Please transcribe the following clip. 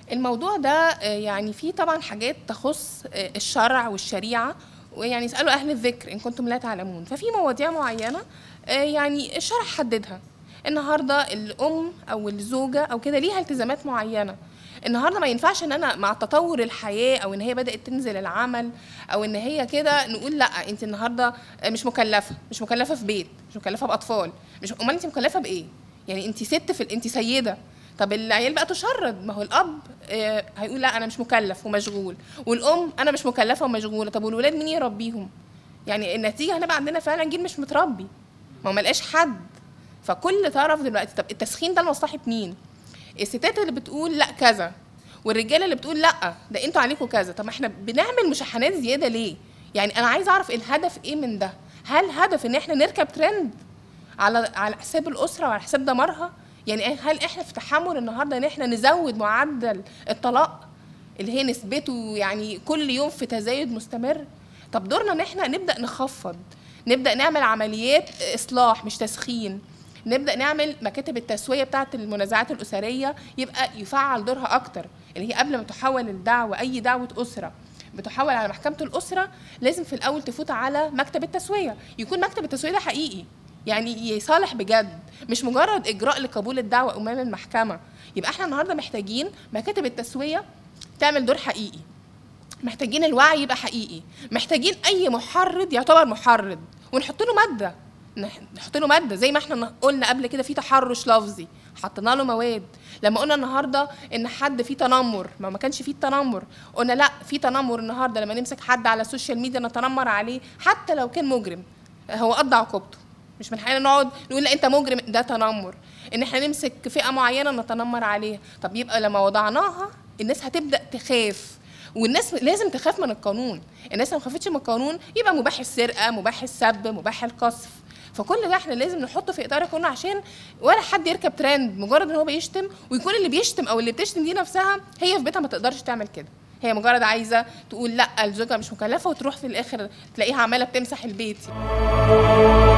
الموضوع ده آه، يعني فيه طبعا حاجات تخص آه، الشرع والشريعه ويعني اسالوا اهل الذكر ان كنتم لا تعلمون ففي مواضيع معينه آه، يعني الشرع حددها النهارده الام او الزوجه او كده ليها التزامات معينه النهارده ما ينفعش ان انا مع تطور الحياه او ان هي بدات تنزل العمل او ان هي كده نقول لا انت النهارده مش مكلفه مش مكلفه في بيت مش مكلفه باطفال مش امال انت مكلفه بايه يعني انت ست في ال- انت سيده طب العيال بقى تشرد ما هو الاب آه، هيقول لا انا مش مكلف ومشغول والام انا مش مكلفه ومشغوله طب والولاد مين يربيهم يعني النتيجه هنبقى عندنا فعلا جيل مش متربي ما هو ملقاش حد فكل طرف دلوقتي طب التسخين ده لمصلحه مين الستات اللي بتقول لا كذا والرجاله اللي بتقول لا ده انتوا عليكم كذا طب ما احنا بنعمل مشاحنات زياده ليه يعني انا عايزه اعرف الهدف ايه من ده هل هدف ان احنا نركب ترند على على حساب الاسره وعلى حساب دمارها يعني هل احنا في تحمل النهارده ان احنا نزود معدل الطلاق اللي هي نسبته يعني كل يوم في تزايد مستمر طب دورنا ان احنا نبدا نخفض نبدا نعمل عمليات اصلاح مش تسخين نبدا نعمل مكاتب التسويه بتاعه المنازعات الاسريه يبقى يفعل دورها اكتر اللي هي قبل ما تحول الدعوه اي دعوه اسره بتحول على محكمه الاسره لازم في الاول تفوت على مكتب التسويه يكون مكتب التسويه ده حقيقي يعني يصالح بجد مش مجرد اجراء لقبول الدعوه امام المحكمه يبقى احنا النهارده محتاجين مكاتب التسويه تعمل دور حقيقي محتاجين الوعي يبقى حقيقي محتاجين اي محرض يعتبر محرض ونحط له ماده نح- نحط له ماده زي ما احنا قلنا قبل كده في تحرش لفظي حطينا له مواد لما قلنا النهارده ان حد فيه تنمر ما ما كانش فيه التنمر قلنا لا في تنمر النهارده لما نمسك حد على السوشيال ميديا نتنمر عليه حتى لو كان مجرم هو قضى عقوبته مش من حقنا نقعد نقول لا انت مجرم ده تنمر ان احنا نمسك فئه معينه نتنمر عليها طب يبقى لما وضعناها الناس هتبدا تخاف والناس لازم تخاف من القانون الناس لو ما خافتش من القانون يبقى مباح السرقه مباح السب مباح القذف فكل ده احنا لازم نحطه في اطار القانون عشان ولا حد يركب ترند مجرد ان هو بيشتم ويكون اللي بيشتم او اللي بتشتم دي نفسها هي في بيتها ما تقدرش تعمل كده هي مجرد عايزه تقول لا الزوجه مش مكلفه وتروح في الاخر تلاقيها عماله بتمسح البيت